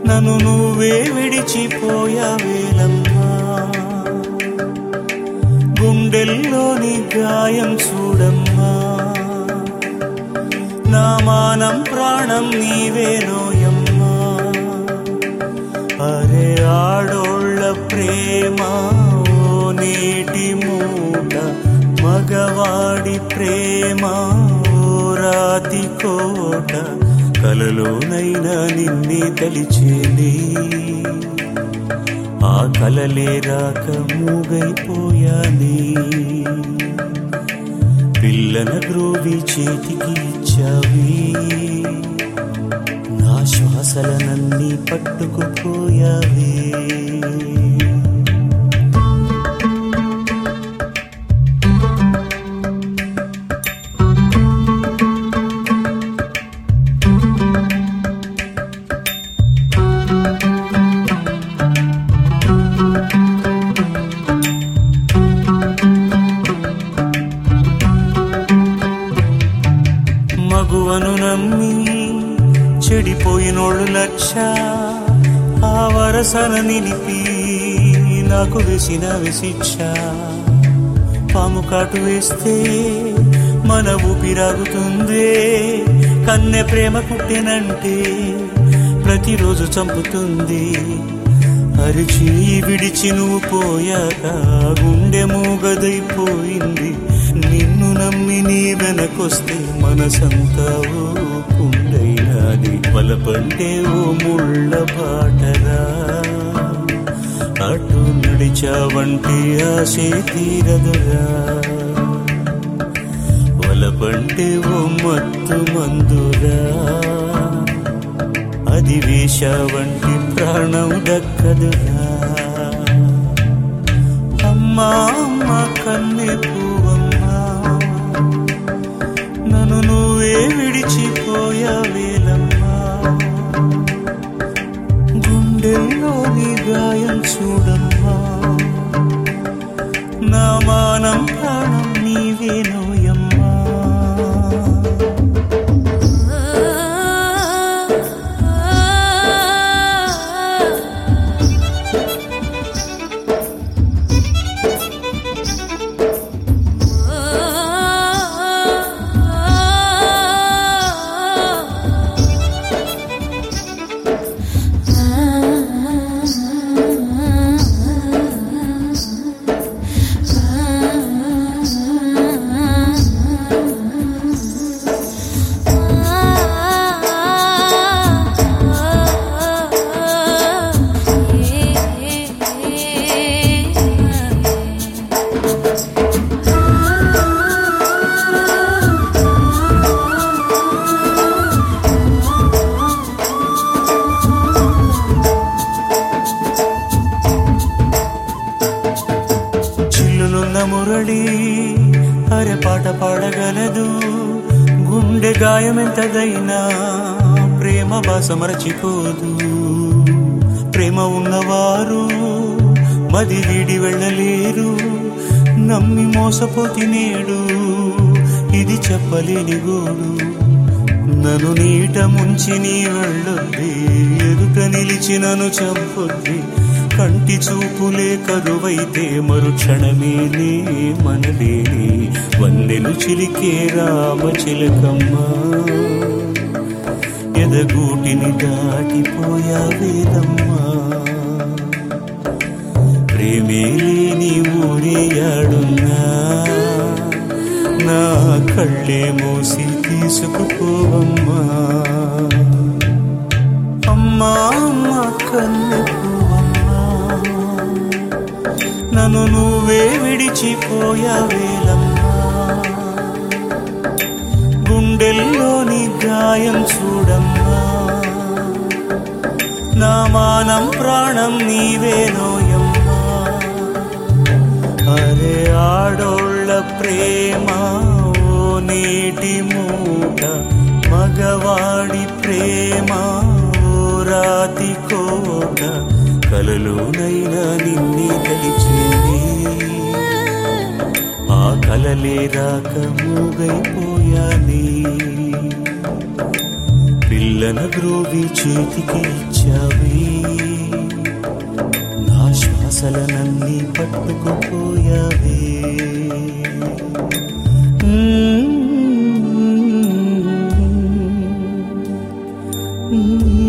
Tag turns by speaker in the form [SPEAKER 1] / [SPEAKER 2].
[SPEAKER 1] నన్ను నువ్వే విడిచిపోయావేలమ్మా గుండెల్లోని గాయం చూడమ్మా నా మానం ప్రాణం నీవేనోయమ్మా అరే ఆడోళ్ళ ప్రేమ ఓ నీటి మూట మగవాడి ప్రేమ ఓ రాతి కోట కలలోనైనా నిన్నే తలిచేది ఆ కలలే రాక మూగైపోయాని పిల్లన గ్రోవి చేతికి ఇచ్చావి నా శ్వాసలనన్నీ పట్టుకుపోయావే మగువను నమ్మి చెడిపోయినోళ్ళు లక్ష ఆ వరసన నిలిపి నాకు వేసిన విశిక్ష పాము కాటు వేస్తే మన ఊపిరాగుతుందే కన్నె ప్రేమ పుట్టెనంటే ప్రతిరోజు చంపుతుంది అరిచి విడిచి నువ్వు పోయాక గుండె మూగదైపోయింది నిన్ను నమ్మి నీ వెనకొస్తే మనసంతా ఓ కుండైనాది బలపంటే ఓ ముళ్ళ బాటరా అటు నడిచావంటే ఆశే తీరదురా వలపంటే ఓ మత్తు మందురా అది వేష వంటి ప్రాణం దక్కదురా అమ్మా అమ్మ కన్నె పువ్వమ్మా నన్ను నువ్వే విడిచిపోయావేలమ్మా గుండెల్లోని గాయం చూడమ్మా నా మానం ప్రాణం నీవేనోయమ్మా చిల్లులున్న మురళి అరే పాట పాడగలదు గుండె గాయమెంతదైనా ప్రేమ బాస మరచిపోదు ప్రేమ ఉన్నవారు మది వీడి వెళ్ళలేరు నమ్మి మోసపోతి నేడు ఇది చెప్పలేని గోడు నన్ను నీట ముంచి నీ వెళ్ళొద్ది ఎదుట నిలిచి నన్ను చంపొద్ది కంటి చూపులే కరువైతే మరుక్షణమేలే మనలేని వందెలు చిలికే రామ చిలకమ్మా ఎదగూటిని దాటిపోయావేదమ్మా ప్రేమే లేని ఊరేయాడున్నా నా కళ్ళే మూసి తీసుకుపోవమ్మా అమ్మా అమ్మ కన్నె పువ్వమ్మా నన్ను నువ్వే విడిచిపోయావేలమ్మా గుండెల్లోని గాయం చూడమ్మా నా మానం ప్రాణం నీవేనోయమ్మా అరే ఆడోళ్ళ ప్రేమ ఓ నీటి మూట మగవాడి ప్రేమ ఓ రాతి కోట కలలోనైనా నిన్నే కలిచేది ఆ కలలే రాక మూగైపోయాని పిల్లన గ్రోవి చేతికి ఇచ్చావే నా శ్వాసలనన్నీ పట్టుకుపోయావే మ్మ్. మ్మ్.